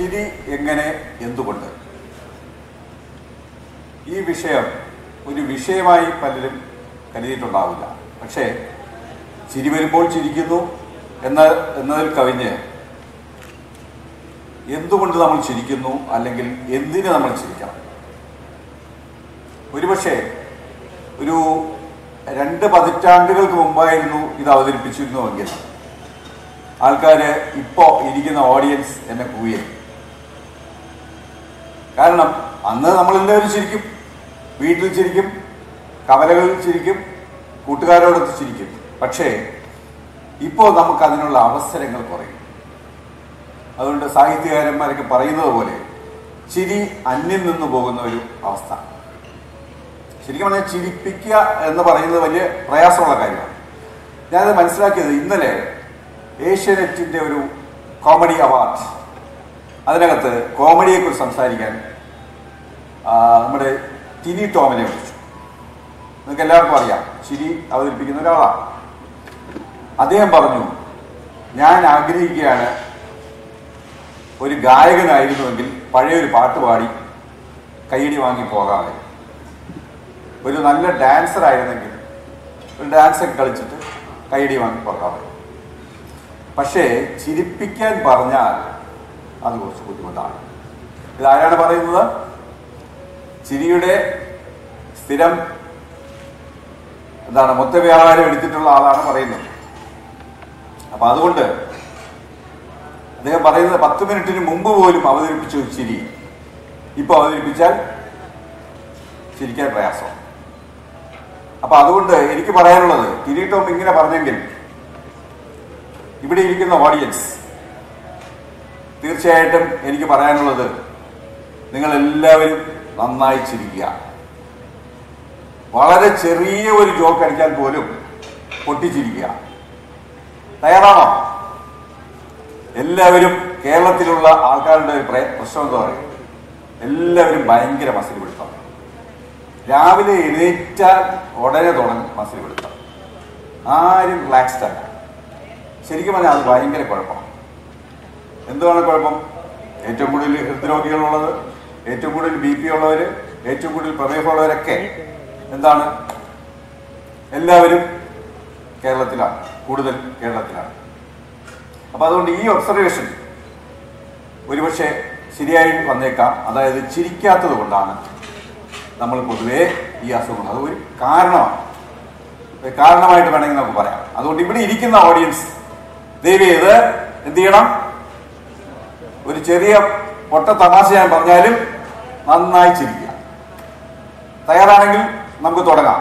ചിരി എങ്ങനെ എന്തുകൊണ്ട് ഈ വിഷയം ഒരു വിഷയമായി പലരും കരുതിയിട്ടുണ്ടാവില്ല പക്ഷേ ചിരി വരുമ്പോൾ ചിരിക്കുന്നു എന്ന എന്നതിൽ കവിഞ്ഞ് എന്തുകൊണ്ട് നമ്മൾ ചിരിക്കുന്നു അല്ലെങ്കിൽ എന്തിന് നമ്മൾ ചിരിക്കണം ഒരുപക്ഷെ ഒരു രണ്ട് പതിറ്റാണ്ടുകൾക്ക് മുമ്പായിരുന്നു ഇത് അവതരിപ്പിച്ചിരുന്നുവെങ്കിൽ ആൾക്കാർ ഇപ്പോൾ ഇരിക്കുന്ന ഓഡിയൻസ് എന്നെ കൂയെ കാരണം അന്ന് നമ്മളെല്ലാവരും ചിരിക്കും വീട്ടിൽ ചിരിക്കും കവലകളിൽ ചിരിക്കും കൂട്ടുകാരോടൊത്ത് ചിരിക്കും പക്ഷേ ഇപ്പോൾ നമുക്ക് അതിനുള്ള അവസരങ്ങൾ കുറയും അതുകൊണ്ട് സാഹിത്യകാരന്മാരൊക്കെ പറയുന്നത് പോലെ ചിരി അന്യം നിന്ന് പോകുന്ന ഒരു അവസ്ഥ ശരിക്കും പറഞ്ഞാൽ ചിരിപ്പിക്കുക എന്ന് പറയുന്നത് വലിയ പ്രയാസമുള്ള കാര്യമാണ് ഞാനത് മനസ്സിലാക്കിയത് ഇന്നലെ ഏഷ്യാനെറ്റിന്റെ ഒരു കോമഡി അവാർഡ് അതിനകത്ത് കോമഡിയെക്കുറിച്ച് സംസാരിക്കാൻ ആ, നമ്മുടെ ടിനി ടോമിനെ വിളിച്ചു നിങ്ങൾക്ക് എല്ലാവർക്കും അറിയാം ചിരി അവതരിപ്പിക്കുന്ന ഒരാളാണ് അദ്ദേഹം പറഞ്ഞു ഞാൻ ആഗ്രഹിക്കുകയാണ് ഒരു ഗായകനായിരുന്നുവെങ്കിൽ പഴയ ഒരു പാട്ട് പാടി കൈയടി വാങ്ങി പോകാതെ ഒരു നല്ല ഡാൻസർ ആയിരുന്നെങ്കിൽ ഒരു ഡാൻസ് ഒക്കെ കളിച്ചിട്ട് കൈയടി വാങ്ങി പോകാതെ പക്ഷേ ചിരിപ്പിക്കാൻ പറഞ്ഞാൽ അത് കുറച്ച് ബുദ്ധിമുട്ടാണ് ഇതാരാണ് പറയുന്നത് ചിരിയുടെ സ്ഥിരം എന്താണ് മൊത്ത വ്യാപാരം എടുത്തിട്ടുള്ള ആളാണ് പറയുന്നത് അപ്പൊ അതുകൊണ്ട് അദ്ദേഹം പറയുന്നത് പത്ത് മിനിറ്റിന് മുമ്പ് പോലും അവതരിപ്പിച്ച ഒരു ചിരി ഇപ്പൊ അവതരിപ്പിച്ചാൽ ചിരിക്കാൻ പ്രയാസം അപ്പൊ അതുകൊണ്ട് എനിക്ക് പറയാനുള്ളത് ടിനി ടോം ഇങ്ങനെ പറഞ്ഞെങ്കിൽ ഇവിടെ ഇരിക്കുന്ന ഓഡിയൻസ് തീർച്ചയായിട്ടും എനിക്ക് പറയാനുള്ളത് നിങ്ങൾ എല്ലാവരും നന്നായി ചിരിക്കുക വളരെ ചെറിയ ഒരു ജോക്ക് അടിക്കാൻ പോലും പൊട്ടിച്ചിരിക്കുക തയ്യാറാണോ എല്ലാവരും കേരളത്തിലുള്ള ആൾക്കാരുടെ ഒരു പ്ര- പ്രശ്നം എന്താ പറയുക എല്ലാവരും ഭയങ്കര മസിൽ പിടുത്തം രാവിലെ എഴുന്നേറ്റാൽ ഉടനെ തുടങ്ങും മസിൽ പിടുത്തം ആരും റിലാക്സ്ഡ് അല്ല ശരിക്കും പറഞ്ഞാൽ അത് ഭയങ്കര കുഴപ്പമാണ് എന്തുവാണ് കുഴപ്പം ഏറ്റവും കൂടുതൽ ഹൃദ്രോഗികളുള്ളത് ഏറ്റവും കൂടുതൽ ബി പി ഉള്ളവർ ഏറ്റവും കൂടുതൽ പ്രമേഹമുള്ളവരൊക്കെ എന്താണ് എല്ലാവരും കേരളത്തിലാണ് കൂടുതൽ കേരളത്തിലാണ് അപ്പൊ അതുകൊണ്ട് ഈ ഒബ്സർവേഷൻ ഒരുപക്ഷെ ശരിയായി വന്നേക്കാം അതായത് ചിരിക്കാത്തത് കൊണ്ടാണ് നമ്മൾ പൊതുവേ ഈ അസുഖം അത് ഒരു കാരണമാണ് ഒരു കാരണമായിട്ട് വേണമെങ്കിൽ നമുക്ക് പറയാം അതുകൊണ്ട് ഇവിടെ ഇരിക്കുന്ന ഓഡിയൻസ് ദയവ് ചെയ്ത് എന്ത് ചെയ്യണം ഒരു ചെറിയ പൊട്ട തമാശ ഞാൻ പറഞ്ഞാലും നന്നായി ചിരിക്കുക തയ്യാറാണെങ്കിൽ നമുക്ക് തുടങ്ങാം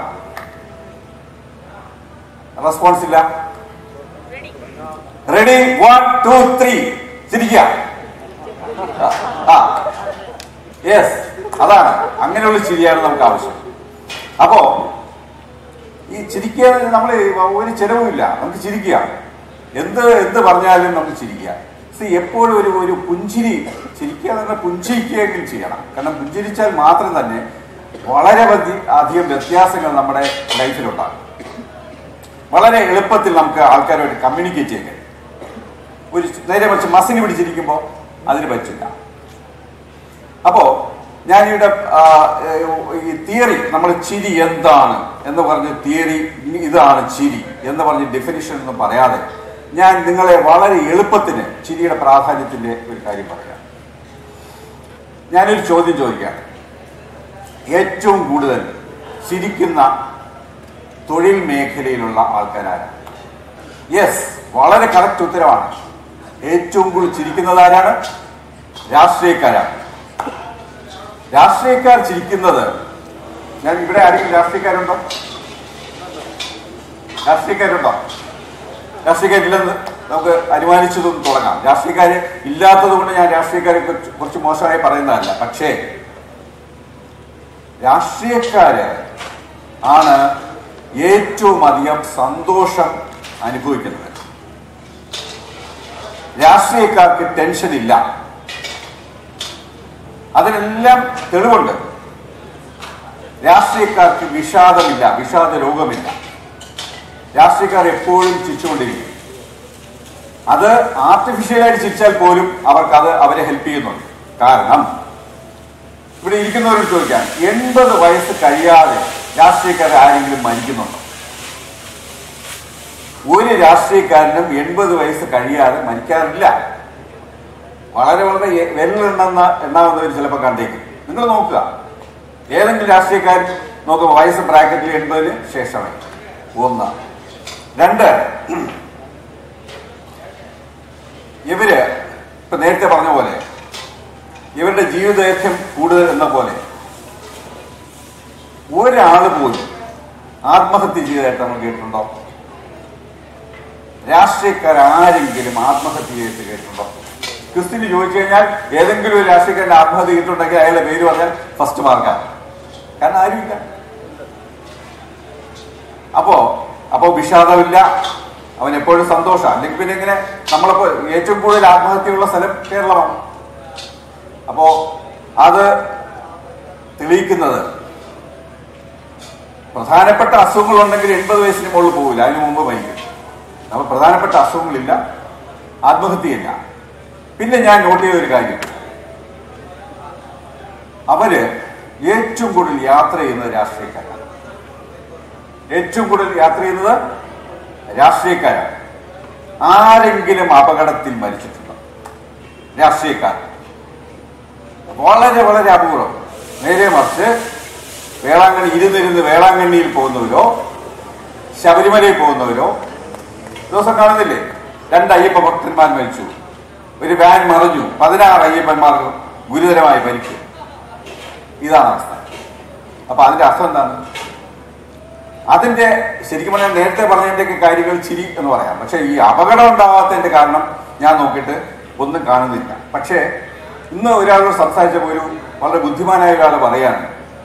റെസ്പോൺസ് ഇല്ല റെഡി വൺ ടു ത്രീ ചിരിക്കുക ആ യെസ് അതാണ് അങ്ങനെയുള്ള ചിരിയാണ് നമുക്ക് ആവശ്യം അപ്പോ ഈ ചിരിക്കുക നമ്മൾ ഒരു ചെലവുമില്ല നമുക്ക് ചിരിക്കുക എന്ത് എന്ത് പറഞ്ഞാലും നമുക്ക് ചിരിക്കുക സി എപ്പോഴും ഒരു ഒരു പുഞ്ചിരി ചിരിക്കുക എന്ന് പറഞ്ഞാൽ പുഞ്ചിരിക്കുകയെങ്കിലും ചെയ്യണം കാരണം പുഞ്ചിരിച്ചാൽ മാത്രം തന്നെ വളരെ അധി- അധികം വ്യത്യാസങ്ങൾ നമ്മുടെ ലൈഫിലുണ്ടാകും വളരെ എളുപ്പത്തിൽ നമുക്ക് ആൾക്കാരുമായിട്ട് കമ്മ്യൂണിക്കേറ്റ് ചെയ്യാൻ കഴിയും ഒരു നേരെ മറിച്ച് മസിന് പിടിച്ചിരിക്കുമ്പോൾ അതിന് പറ്റില്ല അപ്പോ ഞാനിവിടെ ആ, ഈ തിയറി നമ്മൾ ചിരി എന്താണ് എന്ന് പറഞ്ഞ് തിയറി ഇതാണ് ചിരി എന്ന് പറഞ്ഞ് ഡെഫിനിഷൻ ഒന്നും പറയാതെ ഞാൻ നിങ്ങളെ വളരെ എളുപ്പത്തിന് ചിരിയുടെ പ്രാധാന്യത്തിന്റെ ഒരു കാര്യം പറയാം ഞാനൊരു ചോദ്യം ചോദിക്കാം ഏറ്റവും കൂടുതൽ ചിരിക്കുന്ന തൊഴിൽ മേഖലയിലുള്ള ആൾക്കാരാണ് യെസ് വളരെ കറക്റ്റ് ഉത്തരവാണ് ഏറ്റവും കൂടുതൽ ചിരിക്കുന്നത് ആരാണ് രാഷ്ട്രീയക്കാരാണ് രാഷ്ട്രീയക്കാർ ചിരിക്കുന്നത് ഞാൻ ഇവിടെ ആരെങ്കിലും രാഷ്ട്രീയക്കാരുണ്ടോ രാഷ്ട്രീയക്കാരുണ്ടോ രാഷ്ട്രീയക്കാരില്ലെന്ന് നമുക്ക് അനുമാനിച്ചതും തുടങ്ങാം രാഷ്ട്രീയക്കാര് ഇല്ലാത്തത് കൊണ്ട് ഞാൻ രാഷ്ട്രീയക്കാരെ കുറിച്ച് കുറച്ച് മോശമായി പറയുന്നതല്ല പക്ഷേ രാഷ്ട്രീയക്കാര് ആണ് ഏറ്റവും അധികം സന്തോഷം അനുഭവിക്കുന്നത് രാഷ്ട്രീയക്കാർക്ക് ടെൻഷൻ ഇല്ല അതിനെല്ലാം തെളിവുണ്ട് രാഷ്ട്രീയക്കാർക്ക് വിഷാദമില്ല വിഷാദ രോഗമില്ല രാഷ്ട്രീയക്കാർ എപ്പോഴും ചിരിച്ചുകൊണ്ടിരിക്കും അത് ആർട്ടിഫിഷ്യലായിട്ട് ചിരിച്ചാൽ പോലും അവർക്ക് അത് അവരെ ഹെൽപ്പ് ചെയ്യുന്നുണ്ട് കാരണം ഇവിടെ ഇരിക്കുന്നവരോട് ചോദിക്കാം എൺപത് വയസ്സ് കഴിയാതെ രാഷ്ട്രീയക്കാർ ആരെങ്കിലും മരിക്കുന്നുണ്ടോ ഒരു രാഷ്ട്രീയക്കാരനും എൺപത് വയസ്സ് കഴിയാതെ മരിക്കാറില്ല വളരെ വളരെ എ- വിരലെണ്ണെന്ന എണ്ണാവുന്നവർ ചിലപ്പോൾ കണ്ടേക്കും നിങ്ങൾ നോക്കുക ഏതെങ്കിലും രാഷ്ട്രീയക്കാരൻ നോക്കുക വയസ്സ് ബ്രാക്കറ്റിൽ എൺപതിന് ശേഷമായി ഒന്ന് രണ്ട് ഇവര് ഇപ്പൊ നേരത്തെ പറഞ്ഞ പോലെ ഇവരുടെ ജീവിതദൈർഘ്യം കൂടുതൽ എന്ന പോലെ ഒരാൾ പോലും ആത്മഹത്യ ചെയ്തതായിട്ട് നമ്മൾ കേട്ടിട്ടുണ്ടോ രാഷ്ട്രീയക്കാർ ആരെങ്കിലും ആത്മഹത്യ ചെയ്തിട്ട് കേട്ടിട്ടുണ്ടോ ക്രിസ്ത്യന് ചോദിച്ചു കഴിഞ്ഞാൽ ഏതെങ്കിലും ഒരു രാഷ്ട്രീയക്കാരൻ ആത്മഹത്യ ചെയ്തിട്ടുണ്ടെങ്കിൽ അയാളുടെ പേര് പറഞ്ഞാൽ ഫസ്റ്റ് മാർക്കാണ് കാരണം ആരുമില്ല അപ്പോ അപ്പോ വിഷാദമില്ല അവൻ എപ്പോഴും സന്തോഷം അല്ലെങ്കിൽ പിന്നെ ഇങ്ങനെ നമ്മളിപ്പോ ഏറ്റവും കൂടുതൽ ആത്മഹത്യയുള്ള സ്ഥലം കേരളമാണ് അപ്പോ അത് തെളിയിക്കുന്നത് പ്രധാനപ്പെട്ട അസുഖങ്ങളുണ്ടെങ്കിൽ എൺപത് വയസ്സിന് മുകളിൽ പോകില്ല അതിന് മുമ്പ് മരിക്കും അപ്പൊ പ്രധാനപ്പെട്ട അസുഖങ്ങളില്ല ആത്മഹത്യയില്ല പിന്നെ ഞാൻ നോട്ട് ചെയ്ത ഒരു കാര്യം അവര് ഏറ്റവും കൂടുതൽ യാത്ര ചെയ്യുന്നത് രാഷ്ട്രീയക്കാരാണ് ഏറ്റവും കൂടുതൽ യാത്ര ചെയ്യുന്നത് രാഷ്ട്രീയക്കാരാണ് ആരെങ്കിലും അപകടത്തിൽ മരിച്ചിട്ടുണ്ടോ രാഷ്ട്രീയക്കാർ വളരെ വളരെ അപൂർവം നേരെ മറിച്ച് വേളാങ്കണ്ണി ഇരുന്നിരുന്ന് വേളാങ്കണ്ണിയിൽ പോകുന്നവരോ ശബരിമലയിൽ പോകുന്നവരോ ദിവസം കാണുന്നില്ലേ രണ്ട് അയ്യപ്പ ഭക്തന്മാർ മരിച്ചു ഒരു വാൻ മറിഞ്ഞു പതിനാറ് അയ്യപ്പന്മാർക്ക് ഗുരുതരമായി പരിക്ക് ഇതാണ് അവസ്ഥ അപ്പൊ അതിന്റെ അർത്ഥം എന്താണ് അതിന്റെ ശരിക്കും പറഞ്ഞാൽ നേരത്തെ പറഞ്ഞതിന്റെയൊക്കെ കാര്യങ്ങൾ ചിരി എന്ന് പറയാം പക്ഷെ ഈ അപകടം ഉണ്ടാവാത്തതിന്റെ കാരണം ഞാൻ നോക്കിയിട്ട് ഒന്നും കാണുന്നില്ല പക്ഷേ ഇന്ന് ഒരാളോട് സംസാരിച്ചപ്പോൾ ഒരു വളരെ ബുദ്ധിമാനായ ഒരാൾ പറയാണ്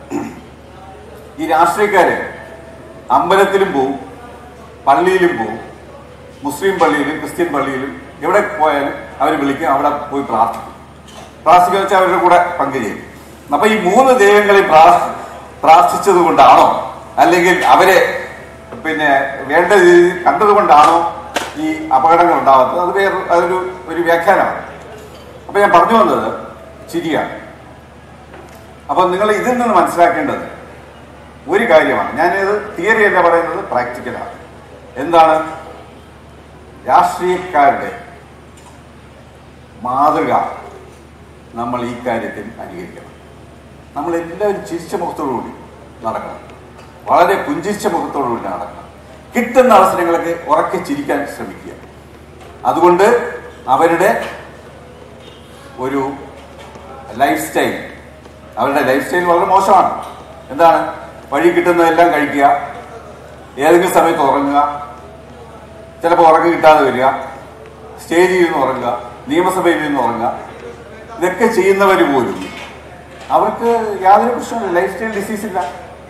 ഈ രാഷ്ട്രീയക്കാര് അമ്പലത്തിലും പോവും പള്ളിയിലും പോവും മുസ്ലിം പള്ളിയിലും ക്രിസ്ത്യൻ പള്ളിയിലും എവിടെ പോയാലും അവർ വിളിക്കും അവിടെ പോയി പ്രാർത്ഥിക്കും പ്രാർത്ഥിക്കുക വെച്ചാൽ അവരുടെ കൂടെ പങ്കുചെയ്യും അപ്പൊ ഈ മൂന്ന് ദൈവങ്ങളെ പ്രാർ- പ്രാർത്ഥിച്ചത് കൊണ്ടാണോ അല്ലെങ്കിൽ അവരെ പിന്നെ വേണ്ട രീതിയിൽ കണ്ടതുകൊണ്ടാണോ ഈ അപകടങ്ങൾ ഉണ്ടാവാത്തത് അത് വേറെ അതൊരു ഒരു വ്യാഖ്യാനമാണ് അപ്പൊ ഞാൻ പറഞ്ഞു വന്നത് ചിരിയാണ് അപ്പൊ നിങ്ങൾ ഇതിൽ നിന്ന് മനസ്സിലാക്കേണ്ടത് ഒരു കാര്യമാണ് ഞാനിത് തിയറി അല്ല പറയുന്നത് പ്രാക്ടിക്കലാണ് എന്താണ് രാഷ്ട്രീയക്കാരുടെ മാതൃക നമ്മൾ ഈ കാര്യത്തിൽ അനുകരിക്കണം നമ്മൾ എല്ലാവരും ചിരിച്ച മുഖത്തോടുകൂടി നടക്കണം വളരെ പുഞ്ചിരിച്ച മുഖത്തോടുകൂടി നടക്കണം കിട്ടുന്ന അവസരങ്ങളൊക്കെ ഉറക്കെ ചിരിക്കാൻ ശ്രമിക്കുക അതുകൊണ്ട് അവരുടെ ഒരു ലൈഫ് സ്റ്റൈൽ അവരുടെ ലൈഫ് സ്റ്റൈൽ വളരെ മോശമാണ് എന്താണ് വഴി കിട്ടുന്നതെല്ലാം കഴിക്കുക ഏതെങ്കിലും സമയത്ത് ഉറങ്ങുക ചിലപ്പോൾ ഉറക്കം കിട്ടാതെ വരിക സ്റ്റേജിൽ നിന്ന് ഉറങ്ങുക നിയമസഭയിൽ നിന്ന് ഉറങ്ങുക ഇതൊക്കെ ചെയ്യുന്നവർ പോലും അവർക്ക് യാതൊരു പ്രശ്നമില്ല ലൈഫ് സ്റ്റൈൽ ഡിസീസ് ഇല്ല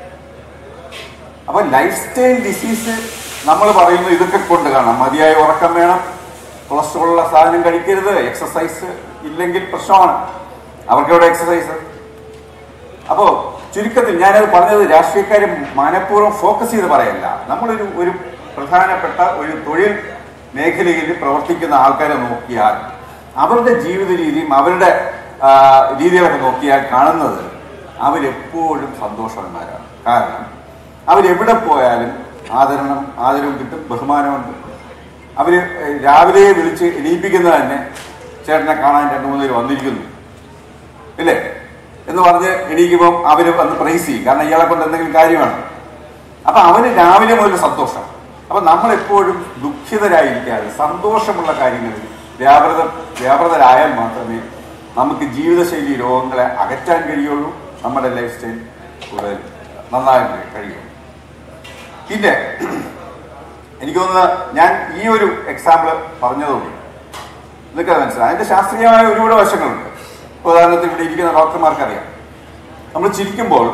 അപ്പൊ ലൈഫ് സ്റ്റൈൽ ഡിസീസ് നമ്മൾ പറയുന്നു ഇതൊക്കെ കൊണ്ട് കാണാം മതിയായ ഉറക്കം വേണം കൊളസ്ട്രോൾ ഉള്ള സാധനം കഴിക്കരുത് എക്സസൈസ് ഇല്ലെങ്കിൽ പ്രശ്നമാണ് അവർക്ക് എവിടെ എക്സസൈസ് അപ്പോ ചുരുക്കത്തിൽ ഞാനത് പറഞ്ഞത് രാഷ്ട്രീയക്കാരും മനഃപൂർവ്വം ഫോക്കസ് ചെയ്ത് പറയല്ല നമ്മളൊരു ഒരു പ്രധാനപ്പെട്ട ഒരു തൊഴിൽ മേഖലയിൽ പ്രവർത്തിക്കുന്ന ആൾക്കാരെ നോക്കിയാൽ അവരുടെ ജീവിത രീതിയും അവരുടെ ആ, രീതികളൊക്കെ നോക്കിയാൽ കാണുന്നത് അവരെപ്പോഴും സന്തോഷവാന്മാരാണ് കാരണം അവരെവിടെ പോയാലും ആദരണം ആദരവും കിട്ടും ബഹുമാനമുണ്ട് അവര് രാവിലെ വിളിച്ച് എണീപ്പിക്കുന്നത് തന്നെ ചേട്ടനെ കാണാൻ രണ്ടു മൂന്ന് പേര് വന്നിരിക്കുന്നു ഇല്ലേ എന്ന് പറഞ്ഞ് എണീക്കുമ്പോൾ അവര് വന്ന് പ്രൈസ് ചെയ്യും കാരണം ഇയാളെ കൊണ്ട് എന്തെങ്കിലും കാര്യമാണ് അപ്പൊ അവന് രാവിലെ മുതൽ സന്തോഷം അപ്പൊ നമ്മൾ എപ്പോഴും ദുഃഖിതരായിരിക്കാതെ സന്തോഷമുള്ള കാര്യങ്ങളിൽ വ്യാപൃത വ്യാപൃതരായാൽ മാത്രമേ നമുക്ക് ജീവിതശൈലി രോഗങ്ങളെ അകറ്റാൻ കഴിയുള്ളൂ നമ്മുടെ ലൈഫ് സ്റ്റൈൽ കൂടുതൽ നന്നായിട്ട് കഴിയും പിന്നെ എനിക്ക് തോന്നുന്നത് ഞാൻ ഈ ഒരു എക്സാമ്പിൾ പറഞ്ഞതുകൊണ്ട് നിങ്ങൾക്ക് മനസ്സിലായി അതിന്റെ ശാസ്ത്രീയമായ ഒരുപാട് വശങ്ങളുണ്ട് ഇപ്പൊ ഉദാഹരണത്തിന് ഇവിടെ ഇരിക്കുന്ന ഡോക്ടർമാർക്ക് അറിയാം നമ്മൾ ചിരിക്കുമ്പോൾ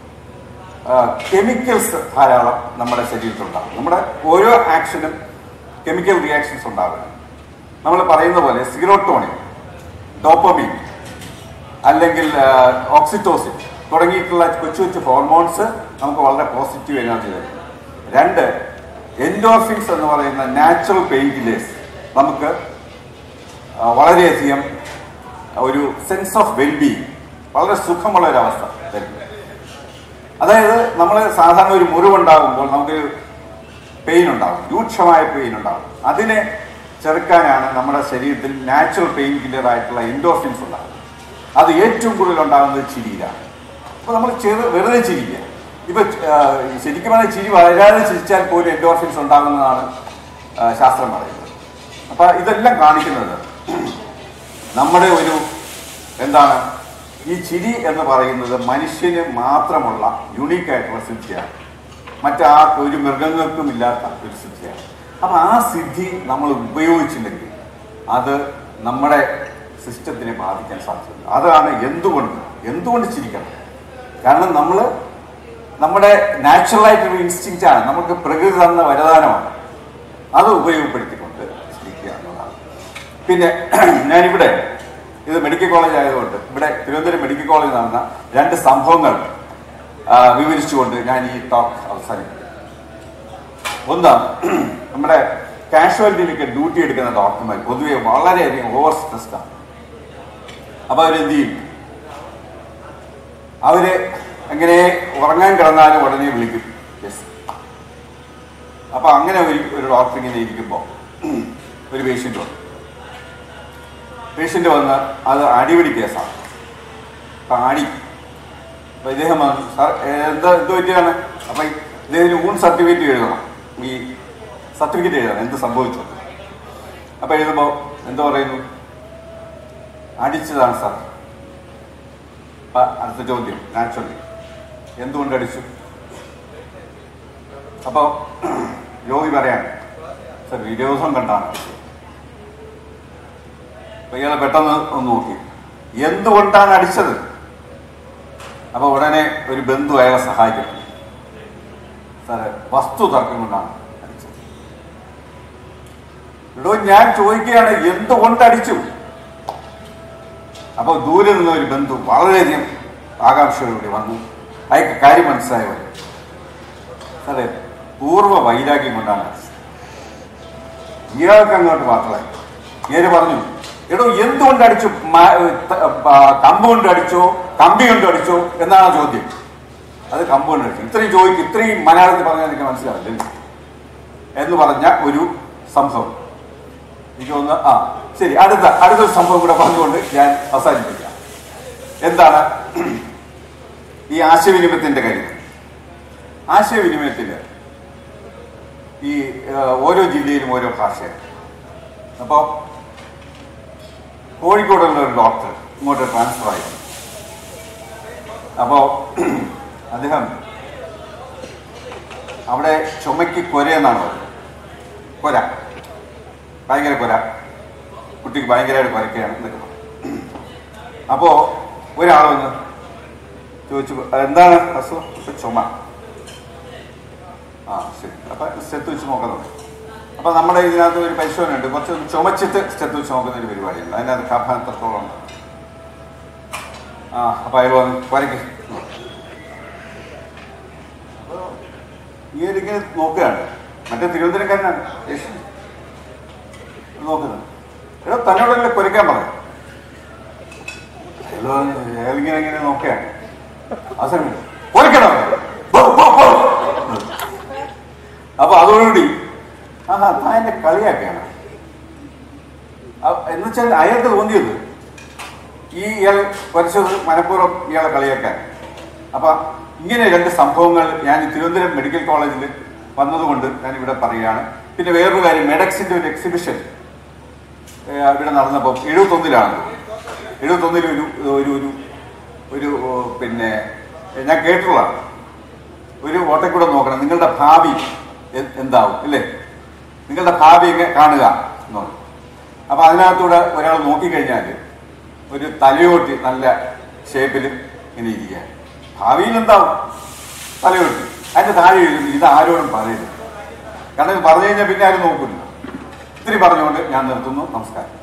കെമിക്കൽസ് ധാരാളം നമ്മുടെ ശരീരത്തിലുണ്ടാകും നമ്മുടെ ഓരോ ആക്ഷനും കെമിക്കൽ റിയാക്ഷൻസ് ഉണ്ടാകും നമ്മൾ പറയുന്ന പോലെ സിറോട്ടോണിൻ ഡോപ്പമിൻ അല്ലെങ്കിൽ ഓക്സിറ്റോസിൻ തുടങ്ങിയിട്ടുള്ള കൊച്ചു കൊച്ചു ഹോർമോൺസ് നമുക്ക് വളരെ പോസിറ്റീവ് എനർജി തരും രണ്ട് എൻഡോർഫിൻസ് എന്ന് പറയുന്ന നാച്ചുറൽ പെയിൻ കില്ലേഴ്സ് നമുക്ക് ആ, വളരെയധികം ഒരു സെൻസ് ഓഫ് വെൽബീയിങ് വളരെ സുഖമുള്ള ഒരു അവസ്ഥ തരും അതായത് നമ്മൾ സാധാരണ ഒരു മുറിവുണ്ടാകുമ്പോൾ നമുക്ക് പെയിൻ ഉണ്ടാകും രൂക്ഷമായ പെയിൻ ഉണ്ടാകും അതിനെ ചെറുക്കാനാണ് നമ്മുടെ ശരീരത്തിൽ നാച്ചുറൽ പെയിൻ കില്ലർ ആയിട്ടുള്ള എൻഡോർഫിൻസ് ഉണ്ടാകുന്നത് അത് ഏറ്റവും കൂടുതൽ ഉണ്ടാകുന്നത് ചിരിയിലാണ് അപ്പോൾ നമ്മൾ ചെറു വെറുതെ ചിരിക്കുക ഇപ്പൊ ആ, ശരിക്കും പറഞ്ഞാൽ ചിരി വളരാതെ ചിരിച്ചാൽ പോലും എൻഡോർഫിൻസ് ഉണ്ടാകുന്നതാണ് ആ, ശാസ്ത്രം പറയുന്നത് അപ്പൊ ഇതെല്ലാം കാണിക്കുന്നത് നമ്മുടെ ഒരു എന്താണ് ഈ ചിരി എന്ന് പറയുന്നത് മനുഷ്യന് മാത്രമുള്ള യുണീക്ക് ആയിട്ടുള്ള സിദ്ധിയാണ് മറ്റാ ഒരു മൃഗങ്ങൾക്കും ഇല്ലാത്ത ഒരു സിദ്ധിയാണ് അപ്പൊ ആ സിദ്ധി നമ്മൾ ഉപയോഗിച്ചില്ലെങ്കിൽ അത് നമ്മുടെ സിസ്റ്റത്തിനെ ബാധിക്കാൻ സാധ്യതയുണ്ട് അതാണ് എന്തുകൊണ്ട് എന്തുകൊണ്ട് ചിരിക്കണം കാരണം നമ്മൾ നമ്മുടെ നാച്ചുറൽ ആയിട്ടൊരു ഇൻസ്റ്റിങ്റ്റ് ആണ് നമുക്ക് പ്രകൃതി തന്ന വരദാനമാണ് അത് ഉപയോഗപ്പെടുത്തിക്കൊണ്ട് ചിരിക്കുക എന്നുള്ളതാണ് പിന്നെ ഞാനിവിടെ ഇത് മെഡിക്കൽ കോളേജ് ആയതുകൊണ്ട് ഇവിടെ തിരുവനന്തപുരം മെഡിക്കൽ കോളേജിൽ നടന്ന രണ്ട് സംഭവങ്ങൾ ആ, വിവരിച്ചുകൊണ്ട് ഞാൻ ഈ ടോക്ക് അവസാനിപ്പിക്കും ഒന്ന് നമ്മുടെ കാഷ്വാലിറ്റിയിലൊക്കെ ഡ്യൂട്ടി എടുക്കുന്ന ഡോക്ടർമാർ പൊതുവെ വളരെയധികം ഓവർ സ്ട്രെസ്ഡ് ആണ് അപ്പൊ അവരെന്ത് ചെയ്യും അവര് അങ്ങനെ ഉറങ്ങാൻ കിടന്നാലും ഉടനെ വിളിക്കും യെസ് അപ്പൊ അങ്ങനെ ഒരു ഒരു ഡോക്ടർ ഇങ്ങനെ ഇരിക്കുമ്പോൾ ഒരു പേഷ്യന്റ് വന്നു പേഷ്യന്റ് വന്ന് അത് അടിപിടി കേസാണ് അപ്പൊ അടി അപ്പൊ ഇദ്ദേഹം വന്നു സാർ എന്താ എന്ത് പറ്റിയാണ് അപ്പൊ ഇദ്ദേഹത്തിന് ഊൺ സർട്ടിഫിക്കറ്റ് എഴുതണം ഈ സർട്ടിഫിക്കറ്റ് എഴുതണം എന്ത് സംഭവിച്ചു അപ്പൊ എഴുതുമ്പോ എന്താ പറയുന്നു അടിച്ചതാണ് സാർ അപ്പൊ അടുത്ത ചോദ്യം നാച്ചുറലി എന്തുകൊണ്ട് അടിച്ചു അപ്പൊ രോഗി പറയാണ് സാർ വിരോധം കണ്ടാണ് അടിച്ചത്." അപ്പൊ ഇയാളെ പെട്ടെന്ന് ഒന്ന് നോക്കി എന്തുകൊണ്ടാണ് അടിച്ചത് അപ്പൊ ഉടനെ ഒരു ബന്ധു അയാളെ സഹായിക്കണം സാറ് വസ്തു തർക്കം കൊണ്ടാണ് അടിച്ചത് എടോ ഞാൻ ചോദിക്കുകയാണ് എന്തുകൊണ്ട് അടിച്ചു അപ്പൊ ദൂരെ നിന്ന ഒരു ബന്ധു വളരെയധികം ആകാംക്ഷയോടുകൂടി വന്നു അയാൾക്ക് കാര്യം മനസ്സിലായ പോലെ സാറേ പൂർവ്വ വൈരാഗ്യം കൊണ്ടാണ് അടിച്ചത് ഇയാൾക്ക് അങ്ങോട്ട് മാത്രമായി ഇയാര് പറഞ്ഞു എടോ എന്തുകൊണ്ട് അടിച്ചു മ- ത- ആ, കമ്പ് കൊണ്ട് അടിച്ചോ കമ്പി കൊണ്ട് അടിച്ചോ എന്നാണ് ചോദ്യം അത് കമ്പ് കൊണ്ട് അടിച്ചു ഇത്രയും ചോദിക്കും ഇത്രയും മലയാളത്തിൽ പറഞ്ഞാൽ എനിക്ക് മനസ്സിലാവില്ല എന്ന് പറഞ്ഞ ഒരു സംഭവം എനിക്ക് തോന്നുന്നു ആ ശരി അടുത്ത അടുത്തൊരു സംഭവം കൂടെ പറഞ്ഞുകൊണ്ട് ഞാൻ അവസാനിപ്പിക്കാം എന്താണ് ഈ ആശയവിനിമയത്തിന്റെ കാര്യം ആശയവിനിമയത്തിന്റെ ഈ ആ, ഓരോ ജില്ലയിലും ഓരോ ഭാഷയാണ് അപ്പോൾ കോഴിക്കോടുള്ള ഒരു ഡോക്ടർ ഇങ്ങോട്ട് ട്രാൻസ്ഫർ ആയി അപ്പോൾ അദ്ദേഹം അവിടെ ചുമയ്ക്ക് കൊരയെന്നാണ് പറയുന്നത് കൊര ഭയങ്കര കൊര കുട്ടിക്ക് ഭയങ്കരമായിട്ട് കൊരക്കുകയാണ് എന്നൊക്കെ പറഞ്ഞു അപ്പോ ഒരാൾ വന്ന് ചോദിച്ചു എന്താണ് അസുഖം ഇപ്പൊ ചുമ ആ ശരി അപ്പൊ സ്റ്റെത്ത് വെച്ച് നോക്കുന്നുണ്ട് അപ്പൊ നമ്മുടെ ഇതിനകത്ത് ഒരു പരിശോധന ഉണ്ട് കുറച്ച് ചുമച്ചിട്ട് സ്റ്റെത്ത് വെച്ച് നോക്കുന്ന ഒരു പരിപാടിയുണ്ട് അതിനകത്ത് കഫം എത്രത്തോളം ഉണ്ട് ആ അപ്പൊ അയാൾ വന്ന് കുരയ്ക്ക് അപ്പൊ ഇങ്ങനെ ഇങ്ങനെ നോക്കുകയാണ് മറ്റേ തിരുവനന്തപുരക്കാരനാണ് യേശു നോക്കുന്നത് എടോ തന്നോടല്ലേ കുരയ്ക്കാൻ പറയും അയാള് അയാളിങ്ങനെ ഇങ്ങനെ നോക്കുകയാണ് അവസരം കുരയ്ക്കണം പോ, പോ, പോ. അപ്പൊ അതോടുകൂടി ആഹാ താൻ എന്നെ കളിയാക്കുകയാണ് അ- എന്നുവെച്ചാൽ അയാൾക്ക് തോന്നിയത് ഈ ഇയാൾ വരച്ചത് മനഃപൂർവ്വം ഇയാളെ കളിയാക്കാൻ അപ്പൊ ഇങ്ങനെ രണ്ട് സംഭവങ്ങൾ ഞാൻ ഈ തിരുവനന്തപുരം മെഡിക്കൽ കോളേജിൽ വന്നതുകൊണ്ട് ഞാൻ ഇവിടെ പറയുകയാണ് പിന്നെ വേറൊരു കാര്യം മെഡക്സിന്റെ ഒരു എക്സിബിഷൻ ഏഹ് ഇവിടെ നടന്നപ്പോൾ എഴുപത്തൊന്നിലാണ് എഴുപത്തൊന്നിൽ ഒരു ഒരു ഒരു ഒരു ഓ, പിന്നെ ഏഹ് ഞാൻ കേട്ടുള്ളതാണ് ഒരു ഓട്ടക്കൂടെ നോക്കണം നിങ്ങളുടെ ഭാവി എ- എന്താവും ഇല്ലേ നിങ്ങളുടെ ഭാവി ഒക്കെ കാണുക എന്ന് പറഞ്ഞു അപ്പൊ അതിനകത്തൂടെ ഒരാൾ നോക്കിക്കഴിഞ്ഞാൽ ഒരു തലയോട്ടി നല്ല ഷേപ്പിൽ ഇങ്ങനെ ഇരിക്കുക ഭാവിയിൽ എന്താവും തലയോട്ടി അതിന്റെ താഴെ എഴുതുന്നു ഇത് ആരോടും പറയരുത് കാരണം ഇത് പറഞ്ഞു കഴിഞ്ഞാൽ പിന്നെ ആരും നോക്കില്ല ഇത്തിരി പറഞ്ഞുകൊണ്ട് ഞാൻ നിർത്തുന്നു നമസ്കാരം